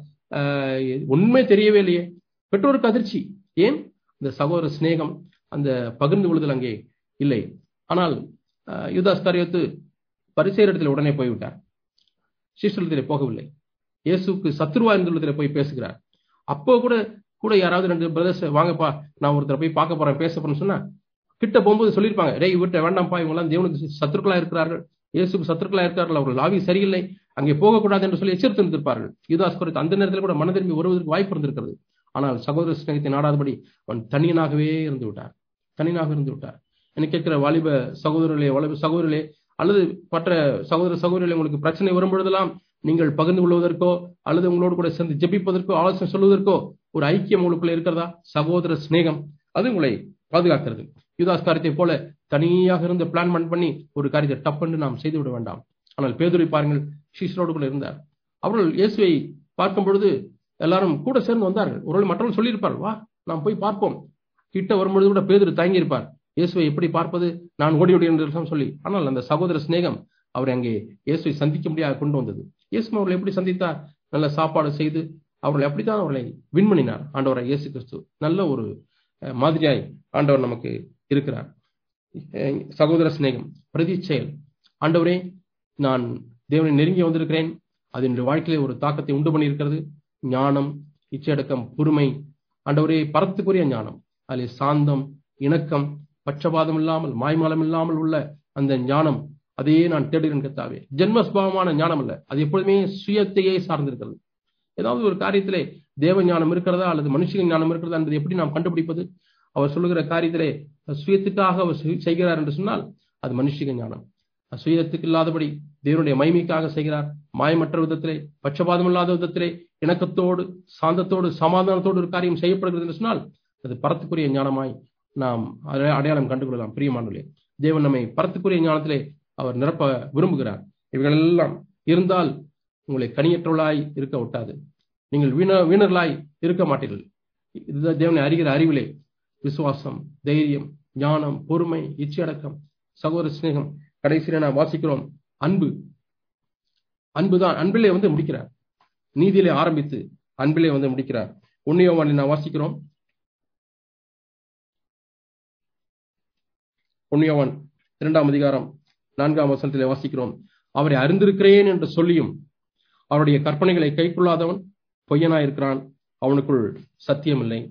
ஆஹ் உண்மை தெரியவே இல்லையே பெற்றோருக்கு அதிர்ச்சி ஏன் இந்த சகோதர சிநேகம் அந்த பகிர்ந்து கொள்ளுதல் அங்கே இல்லை ஆனால் ஆஹ் யூதாஸ் காரியத்து பரிசெயரிடத்தில் உடனே போய்விட்டார் சிஷ்டத்திலே போகவில்லை இயேசுக்கு சத்ருவா இருந்துள்ளதில் போய் பேசுகிறார் அப்போ கூட கூட யாராவது ரெண்டு பிரதர்ஸ் வாங்கப்பா நான் ஒருத்தரை போய் பார்க்க போறேன் பேச போறேன்னு சொன்னா கிட்ட போகும்போது சொல்லியிருப்பாங்க டேய் இவர்கிட்ட வேண்டாம்ப்பா இவங்க எல்லாம் தேவனுக்கு சத்துருக்களா இருக்கிறார்கள் இயேசுக்கு சத்துருக்களா இருக்கிறார்கள் அவர்கள் ஆவி சரியில்லை அங்கே போகக்கூடாது என்று சொல்லி எச்சரித்து இருந்திருப்பார்கள் யூதாஸ் குறித்து அந்த நேரத்தில் கூட மன திரும்பி வருவதற்கு வாய்ப்பு இருந்திருக்கிறது ஆனால் சகோதர சிநேகத்தை நாடாதபடி அவன் தனியனாகவே இருந்து விட்டார் தனியனாக இருந்து விட்டார் எனக்கு கேட்கிற வாலிப சகோதரர்களே வாலிப சகோதரர்களே அல்லது மற்ற சகோதர சகோதரிகளே உங்களுக்கு பிரச்சனை வரும் பொழுதெல்லாம் நீங்கள் பகிர்ந்து கொள்வதற்கோ அல்லது உங்களோடு கூட சேர்ந்து ஜெபிப்பதற்கோ ஆலோசனை சொல்வதற்கோ ஒரு ஐக்கியம் உங்களுக்குள்ள இருக்கிறதா சகோதர சிநேகம் அது உங்களை பாதுகாக்கிறது யுதாஸ் காரியத்தை போல தனியாக இருந்து பிளான் பண்ணி ஒரு காரியத்தை டப்பென்று நாம் செய்து விட வேண்டாம் ஆனால் பேதுரை பாருங்கள் சீசரோடு கூட இருந்தார் அவர்கள் இயேசுவை பார்க்கும் பொழுது எல்லாரும் கூட சேர்ந்து வந்தார்கள் ஒரு மற்றவர்கள் சொல்லியிருப்பார்கள் வா நாம் போய் பார்ப்போம் கிட்ட வரும்பொழுது கூட பேதுரு தயங்கி இருப்பார் இயேசுவை எப்படி பார்ப்பது நான் ஓடி ஓடி என்று சொல்லி ஆனால் அந்த சகோதர சிநேகம் அவரை அங்கே இயேசுவை சந்திக்க முடியாது கொண்டு வந்தது இயேசு அவர்கள் எப்படி சந்தித்தார் நல்ல சாப்பாடு செய்து அவர்களை அப்படித்தான் அவர்களை வின் பண்ணினார் ஆண்டவரை இயேசு கிறிஸ்து நல்ல ஒரு அஹ், மாதிரியாய் ஆண்டவர் நமக்கு இருக்கிறார் அஹ், சகோதர சிநேகம் பிரதி செயல் ஆண்டவரே நான் தேவனை நெருங்கி வந்திருக்கிறேன் அது என்னுடைய வாழ்க்கையிலே ஒரு தாக்கத்தை உண்டு பண்ணியிருக்கிறது ஞானம் இச்சையடக்கம் பொறுமை ஆண்டவரே பரத்துக்குரிய ஞானம் அதில் சாந்தம் இணக்கம் பட்சபாதம் இல்லாமல் மாய்மாலம் இல்லாமல் உள்ள அந்த ஞானம் அதையே நான் தேடுகிறேன் கத்தாவே ஜென்மஸ்பாவமான ஞானம் அல்ல அது எப்பொழுதுமே சுயத்தையே சார்ந்திருக்கிறது ஏதாவது ஒரு காரியத்திலே தேவ ஞானம் இருக்கிறதா அல்லது மனுஷங்க ஞானம் இருக்கிறதா என்பதை எப்படி நாம் கண்டுபிடிப்பது அவர் சொல்லுகிற காரியத்திலே சுயத்துக்காக அவர் செய்- செய்கிறார் என்று சொன்னால் அது மனுஷிக ஞானம் சுயத்துக்கு இல்லாதபடி தேவனுடைய மகிமைக்காக செய்கிறார் மாயமற்ற விதத்திலே பட்சபாதம் இல்லாத விதத்திலே இணக்கத்தோடு சாந்தத்தோடு சமாதானத்தோடு ஒரு காரியம் செய்யப்படுகிறது என்று சொன்னால் அது பரத்துக்குரிய ஞானமாய் நாம் அடைய- அடையாளம் கண்டுகொள்ளலாம் பிரியமானவர்களே தேவன் நம்மை பரத்துக்குரிய ஞானத்திலே அவர் நிரப்ப விரும்புகிறார் இவைகளெல்லாம் இருந்தால் உங்களை கனியற்றவளாய் இருக்க விட்டாது நீங்கள் வீண வீணர்களாய் இருக்க மாட்டீர்கள் இதுதான் தேவனை அறிகிற அறிவிலே விசுவாசம் தைரியம் ஞானம் பொறுமை இச்சையடக்கம் சகோதர சிநேகம் கடைசியில நான் வாசிக்கிறோம் அன்பு அன்புதான் அன்பிலே வந்து முடிக்கிறார் நீதியிலே ஆரம்பித்து அன்பிலே வந்து முடிக்கிறார் உன்னியோவானை நான் வாசிக்கிறோம் உன்னியோவான் இரண்டாம் அதிகாரம் நான்காம் வசனத்திலே வாசிக்கிறோம் அவரை அறிந்திருக்கிறேன் என்று சொல்லியும் அவருடைய கற்பனைகளை கைக்கொள்ளாதவன் பொய்யனாயிருக்கிறான் அவனுக்குள் சத்தியமில்லை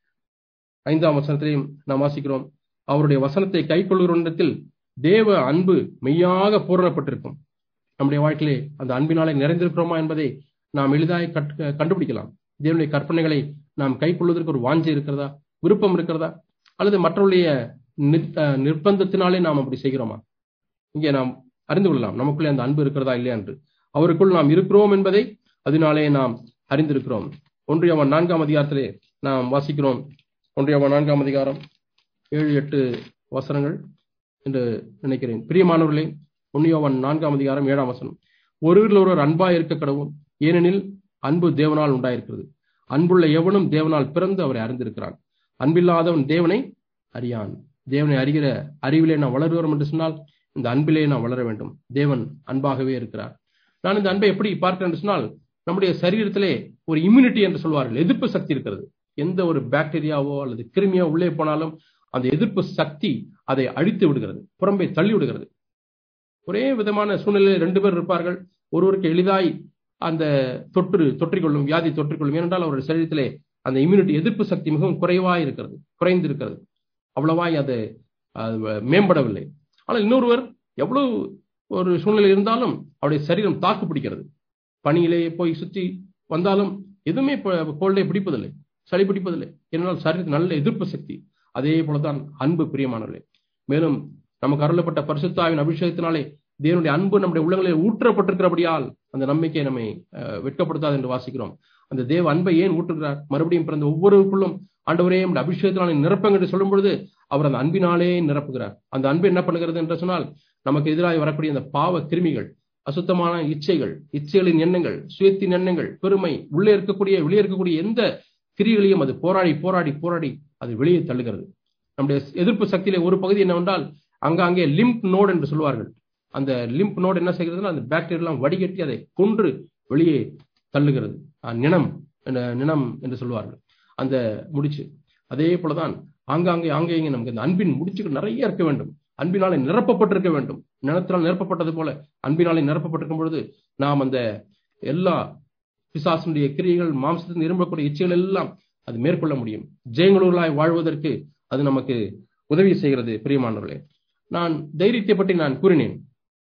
ஐந்தாம் வசனத்திலையும் நாம் வாசிக்கிறோம் அவருடைய வசனத்தை கைக்கொள்கிறத்தில் தேவ அன்பு மெய்யாக பூரணப்பட்டிருக்கும் நம்முடைய வாழ்க்கையிலே அந்த அன்பினாலே நிறைந்திருக்கிறோமா என்பதை நாம் எளிதாய் கட்- கண்டுபிடிக்கலாம் தேவனுடைய கற்பனைகளை நாம் கைக்கொள்வதற்கு ஒரு வாஞ்சை இருக்கிறதா விருப்பம் இருக்கிறதா அல்லது மற்றவருடைய நிர்- அஹ் நிர்பந்தத்தினாலே நாம் அப்படி செய்கிறோமா இங்கே நாம் அறிந்து கொள்ளலாம் நமக்குள்ளே அந்த அன்பு இருக்கிறதா இல்லையா என்று அவருக்குள் நாம் இருக்கிறோம் என்பதை அதனாலே நாம் அறிந்திருக்கிறோம் ஒன்றியவன் நான்காம் அதிகாரத்திலே நாம் வாசிக்கிறோம் ஒன்றியவன் நான்காம் அதிகாரம் ஏழு எட்டு வசனங்கள் என்று நினைக்கிறேன் பிரியமானவர்களே ஒன்னியோவன் நான்காம் அதிகாரம் ஏழாம் வசனம் ஒருவரில் ஒருவர் அன்பாய் இருக்க கடவும் ஏனெனில் அன்பு தேவனால் உண்டாயிருக்கிறது அன்புள்ள எவனும் தேவனால் பிறந்து அவரை அறிந்திருக்கிறான் அன்பில்லாதவன் தேவனை அறியான் தேவனை அறிகிற அறிவிலே நாம் வளருவோம் என்று சொன்னால் இந்த அன்பிலே நாம் வளர வேண்டும் தேவன் அன்பாகவே இருக்கிறார் நான் இந்த அன்பை எப்படி பார்க்கிறேன் என்று சொன்னால் நம்முடைய சரீரத்திலே ஒரு இம்யூனிட்டி என்று சொல்வார்கள் எதிர்ப்பு சக்தி இருக்கிறது எந்த ஒரு பாக்டீரியாவோ அல்லது கிருமியோ உள்ளே போனாலும் அந்த எதிர்ப்பு சக்தி அதை அழித்து விடுகிறது புறம்பே தள்ளி விடுகிறது ஒரே விதமான சூழ்நிலையில் ரெண்டு பேர் இருப்பார்கள் ஒருவருக்கு எளிதாய் அந்த தொற்று தொற்றிக்கொள்ளும் வியாதி தொற்றிக்கொள்ளும் ஏனென்றால் அவருடைய சரீரத்திலே அந்த இம்யூனிட்டி எதிர்ப்பு சக்தி மிகவும் குறைவாய் இருக்கிறது குறைந்து இருக்கிறது அவ்வளவாய் அது அது மேம்படவில்லை ஆனால் இன்னொருவர் எவ்வளவு ஒரு சூழ்நிலை இருந்தாலும் அவருடைய சரீரம் தாக்கு பிடிக்கிறது பணியிலே போய் சுற்றி வந்தாலும் எதுவுமே கோல்டை பிடிப்பதில்லை சளி பிடிப்பதில்லை ஏனென்றால் சரீரத்துக்கு நல்ல எதிர்ப்பு சக்தி அதே போலதான் அன்பு பிரியமானவர்களே மேலும் நமக்கு அருளப்பட்ட பரிசுத்தாவின் அபிஷேகத்தினாலே தேவனுடைய அன்பு நம்முடைய உள்ளங்களில் ஊற்றப்பட்டிருக்கிறபடியால் அந்த நம்பிக்கை நம்மை அஹ், வெட்கப்படுத்தாது என்று வாசிக்கிறோம் அந்த தேவ அன்பை ஏன் ஊற்றுகிறார் மறுபடியும் பிறந்த ஒவ்வொருவருக்குள்ளும் ஆண்டவரே நம்முடைய அபிஷேகத்தினாலே நிரப்பங்க என்று சொல்லும் பொழுது அவர் அந்த அன்பினாலே நிரப்புகிறார் அந்த அன்பு என்ன பண்ணுகிறது என்று சொன்னால் நமக்கு எதிராக வரக்கூடிய அந்த பாவ கிருமிகள் அசுத்தமான இச்சைகள் இச்சைகளின் எண்ணங்கள் சுயத்தின் எண்ணங்கள் பெருமை உள்ளே இருக்கக்கூடிய வெளியே இருக்கக்கூடிய எந்த கிரிகளையும் அது போராடி போராடி போராடி அது வெளியே தள்ளுகிறது நம்முடைய எதிர்ப்பு சக்தியிலே ஒரு பகுதி என்னவென்றால் அங்காங்கே லிம்ப் நோடு என்று சொல்வார்கள் அந்த லிம்ப் நோடு என்ன செய்கிறதுனா அந்த பாக்டீரியெல்லாம் வடிகட்டி அதை கொன்று வெளியே தள்ளுகிறது அஹ் நிணம் என்ற- நிணம் என்று சொல்வார்கள் அந்த முடிச்சு அதே போலதான் ஆங்காங்கே ஆங்கே நமக்கு இந்த அன்பின் முடிச்சுகள் நிறைய இருக்க வேண்டும் அன்பினாலே நிரப்பப்பட்டிருக்க வேண்டும் நிலத்தினால் நிரப்பப்பட்டது போல அன்பினாலே நிரப்பப்பட்டிருக்கும் பொழுது நாம் அந்த எல்லா பிசாசனுடைய கிரியைகள் மாம்சத்தில் நிரம்பக்கூடிய இச்சைகள் எல்லாம் அது மேற்கொள்ள முடியும் ஜெயங்களூர்களாய் வாழ்வதற்கு அது நமக்கு உதவி செய்கிறது பிரியமானவர்களே நான் தைரியத்தை பற்றி நான் கூறினேன்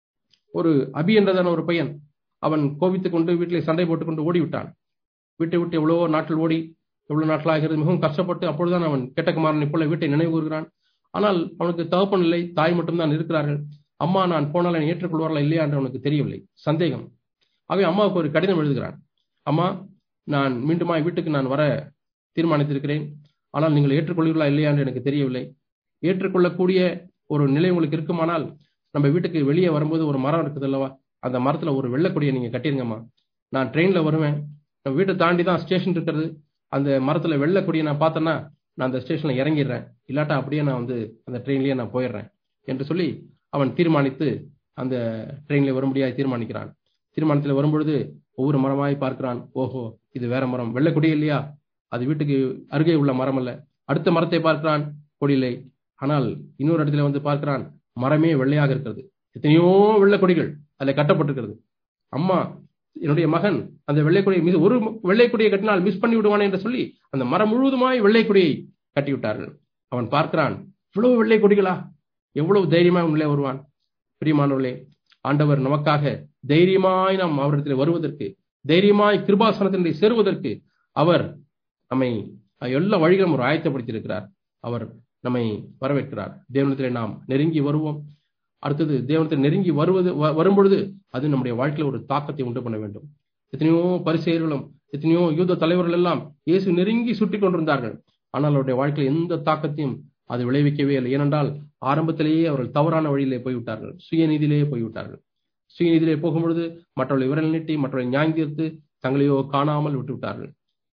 ஒரு அபி என்றதான ஒரு பையன் அவன் கோபித்துக் கொண்டு வீட்டிலே சண்டை போட்டுக்கொண்டு ஓடிவிட்டான் வீட்டை விட்டு எவ்வளவோ நாட்கள் ஓடி எவ்வளவு நாட்கள் ஆகிறது மிகவும் கஷ்டப்பட்டு அப்பொழுதுதான் அவன் கெட்டகுமாரனை போல வீட்டை நினைவு கூறுகிறான் ஆனால் அவனுக்கு தகப்பன் இல்லை தாய் மட்டும்தான் இருக்கிறார்கள் அம்மா நான் போனால் என்னை ஏற்றுக்கொள்வார்களா இல்லையா என்று அவனுக்கு தெரியவில்லை சந்தேகம் ஆகவே அம்மாவுக்கு ஒரு கடிதம் எழுதுகிறான் அம்மா நான் மீண்டுமா வீட்டுக்கு நான் வர தீர்மானித்திருக்கிறேன் ஆனால் நீங்கள் ஏற்றுக்கொள்வீர்களா இல்லையா என்று எனக்கு தெரியவில்லை ஏற்றுக்கொள்ளக்கூடிய ஒரு நிலை உங்களுக்கு இருக்குமானால் நம்ம வீட்டுக்கு வெளியே வரும்போது ஒரு மரம் இருக்குது அல்லவா அந்த மரத்துல ஒரு வெள்ளக்கொடியை நீங்க கட்டிருங்கம்மா நான் ட்ரெயின்ல வருவேன் நம்ம வீட்டை தாண்டி தான் ஸ்டேஷன் இருக்கிறது அந்த மரத்துல வெள்ளக்கொடியை நான் பார்த்தேன்னா நான் அந்த ஸ்டேஷன்ல இறங்கிடுறேன் இல்லாட்டா அப்படியே நான் வந்து அந்த ட்ரெயின்லயே நான் போயிடுறேன் என்று சொல்லி அவன் தீர்மானித்து அந்த ட்ரெயின்ல வரும்படியாக தீர்மானிக்கிறான் தீர்மானத்தில் வரும்பொழுது ஒவ்வொரு மரமாய் பார்க்கிறான் ஓஹோ இது வேற மரம் வெள்ளை கொடி இல்லையா அது வீட்டுக்கு அருகே உள்ள மரம் அல்ல அடுத்த மரத்தை பார்க்கிறான் கொடியில்லை ஆனால் இன்னொரு இடத்துல வந்து பார்க்கிறான் மரமே வெள்ளையாக இருக்கிறது எத்தனையோ வெள்ளை கொடிகள் அதில் கட்டப்பட்டிருக்கிறது அம்மா என்னுடைய மகன் அந்த வெள்ளைக்கொடியை மிஸ் ஒரு வெள்ளைக்கொடியை கட்டினால் மிஸ் பண்ணி விடுவானே என்று சொல்லி அந்த மரம் முழுவதுமாய் வெள்ளைக்கொடியை கட்டி விட்டார்கள் அவன் பார்க்கிறான் இவ்வளவு வெள்ளை கொடிகளா எவ்வளவு தைரியமாய் உள்ளே வருவான் பிரியமானவர்களே ஆண்டவர் நமக்காக தைரியமாய் நாம் அவரிடத்தில் வருவதற்கு தைரியமாய் கிருபாசனத்தினுடைய சேருவதற்கு அவர் நம்மை எல்லா வழிகளும் ஒரு ஆயத்தப்படுத்தியிருக்கிறார் அவர் நம்மை வரவேற்கிறார் தேவனத்திலே நாம் நெருங்கி வருவோம் அடுத்தது தேவனத்தில் நெருங்கி வருவது வரும்பொழுது அது நம்முடைய வாழ்க்கையில ஒரு தாக்கத்தை உண்டு பண்ண வேண்டும் எத்தனையோ பரிசெயர்களும் எத்தனையோ யூத தலைவர்கள் எல்லாம் இயேசு நெருங்கி சுட்டி கொண்டிருந்தார்கள் ஆனால் அவருடைய வாழ்க்கையில் எந்த தாக்கத்தையும் அது விளைவிக்கவே இல்லை ஏனென்றால் ஆரம்பத்திலேயே அவர்கள் தவறான வழியிலே போய்விட்டார்கள் சுயநீதியிலேயே போய்விட்டார்கள் சுயநீதியிலே போகும்பொழுது மற்றவர்களை விரல் நீட்டி மற்றவர்களை நியாயந்தீர்த்து தங்களையோ காணாமல் விட்டு விட்டார்கள்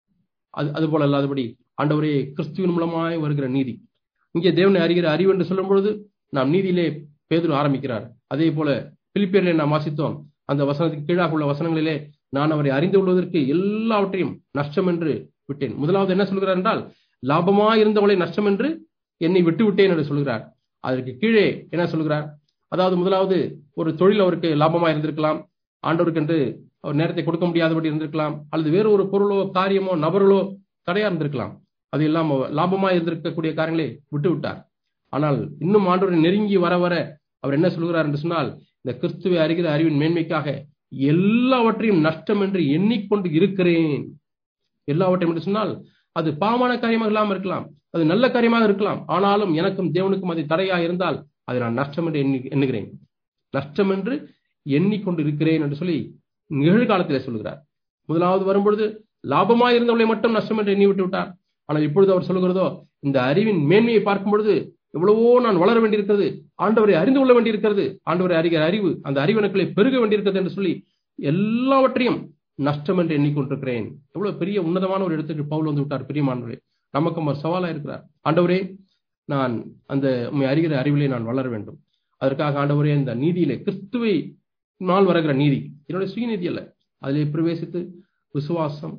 அது அதுபோல அல்லாதபடி ஆண்டவரே கிறிஸ்துவின் மூலமாய் வருகிற நீதி இங்கே தேவனை அறிகிற அறிவு என்று சொல்லும் பொழுது நாம் நீதியிலே பேதுரு ஆரம்பிக்கிறார் அதே போல பிலிப்பியர்களை நாம் வாசித்தோம் அந்த வசனத்துக்கு கீழாக உள்ள வசனங்களிலே நான் அவரை அறிந்து கொள்வதற்கு எல்லாவற்றையும் நஷ்டம் என்று விட்டேன் முதலாவது என்ன சொல்கிறார் என்றால் லாபமா இருந்தவளை நஷ்டம் என்று என்னை விட்டு விட்டேன் என்று சொல்கிறார் அதற்கு கீழே என்ன சொல்கிறார் அதாவது முதலாவது ஒரு தொழில் அவருக்கு லாபமா இருந்திருக்கலாம் ஆண்டவருக்கு என்று அவர் நேரத்தை கொடுக்க முடியாதபடி இருந்திருக்கலாம் அல்லது வேறு ஒரு பொருளோ காரியமோ நபர்களோ தடையா இருந்திருக்கலாம் அது இல்லாம லாபமா இருந்திருக்கக்கூடிய காரியங்களை விட்டு விட்டார் ஆனால் இன்னும் ஆண்டவரை நெருங்கி வர வர அவர் என்ன சொல்கிறார் என்று சொன்னால் இந்த கிறிஸ்துவை அறிகிற அறிவின் மேன்மைக்காக எல்லாவற்றையும் நஷ்டம் என்று எண்ணிக்கொண்டு இருக்கிறேன் எல்லாவற்றையும் என்று சொன்னால் அது பாவமான காரியமாக இல்லாமல் இருக்கலாம் அது நல்ல காரியமாக இருக்கலாம் ஆனாலும் எனக்கும் தேவனுக்கும் அது தடையா இருந்தால் அதை நான் நஷ்டம் என்று எண்ணி எண்ணுகிறேன் நஷ்டம் என்று எண்ணிக்கொண்டு இருக்கிறேன் என்று சொல்லி நிகழ்காலத்திலே சொல்கிறார் முதலாவது வரும்பொழுது லாபமாக இருந்தவளை மட்டும் நஷ்டம் என்று எண்ணி விட்டு விட்டார் ஆனால் இப்பொழுது அவர் சொல்கிறதோ இந்த அறிவின் மேன்மையை பார்க்கும் பொழுது எவ்வளவோ நான் வளர வேண்டியிருக்கிறது ஆண்டவரை அறிந்து கொள்ள வேண்டியிருக்கிறது ஆண்டவரை அறிகிற அறிவு அந்த அறிவனுக்களை பெருக வேண்டியிருக்கிறது என்று சொல்லி எல்லாவற்றையும் நஷ்டம் என்று எண்ணிக்கொண்டிருக்கிறேன் எவ்வளவு பெரிய உன்னதமான ஒரு இடத்துக்கு பவுல் வந்து விட்டார் பெரியமானவரே நமக்கும் ஒரு சவாலா இருக்கிறார் ஆண்டவரே நான் அந்த உண்மை அறிகிற அறிவிலே நான் வளர வேண்டும் அதற்காக ஆண்டவரே இந்த நீதியிலே கிறிஸ்துவை நாள் வருகிற நீதி என்னுடைய சுயநீதி அல்ல அதிலே பிரவேசித்து விசுவாசம்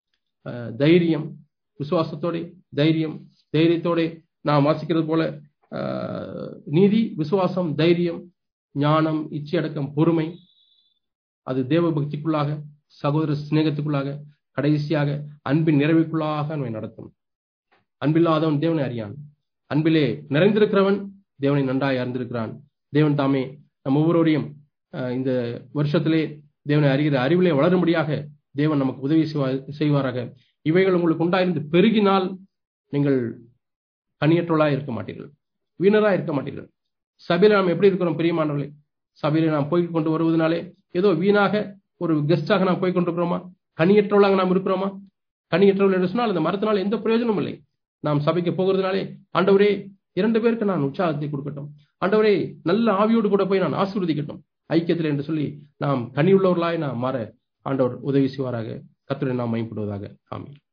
தைரியம் விசுவாசத்தோட தைரியம் தைரியத்தோட நாம் வாசிக்கிறது போல நீதி விசுவாசம் தைரியம் ஞானம் இச்சையடக்கம் பொறுமை அது தேவ பக்திக்குள்ளாக சகோதர சிநேகத்துக்குள்ளாக கடைசியாக அன்பின் நிறைவுக்குள்ளாக நம்மை நடத்தும் அன்பில்லாதவன் தேவனை அறியான் அன்பிலே நிறைந்திருக்கிறவன் தேவனை நன்றாய் அறிந்திருக்கிறான் தேவன் தாமே நம் ஒவ்வொருவரையும் இந்த வருஷத்திலே தேவனை அறிகிற அறிவிலே வளரும்படியாக தேவன் நமக்கு உதவி செய்வாராக இவைகள் உங்களுக்கு உண்டாயிருந்து பெருகினால் நீங்கள் கனியற்றோளா இருக்க மாட்டீர்கள் வீணரா இருக்க மாட்டீர்கள் சபையில நாம் எப்படி இருக்கிறோம் பிரியமானவர்களே சபையில நாம் போய் கொண்டு வருவதனாலே ஏதோ வீணாக ஒரு கெஸ்டாக நாம் போய் கொண்டிருக்கிறோமா கனியற்றவளாக நாம் இருக்கிறோமா கனியற்றவள் என்று சொன்னால் அந்த மரத்தினால் எந்த பிரயோஜனமும் இல்லை நாம் சபைக்கு போகிறதுனாலே ஆண்டவரே இரண்டு பேருக்கு நான் உற்சாகத்தை கொடுக்கட்டும் ஆண்டவரே நல்ல ஆவியோடு கூட போய் நான் ஆசீர்வதிக்கட்டும் ஐக்கியத்தில் என்று சொல்லி நாம் கனி உள்ளவர்களாய் நாம் மாற ஆண்டவர் உதவி செய்வாராக கத்துரை நாம் மைப்படுவதாக ஆமீன்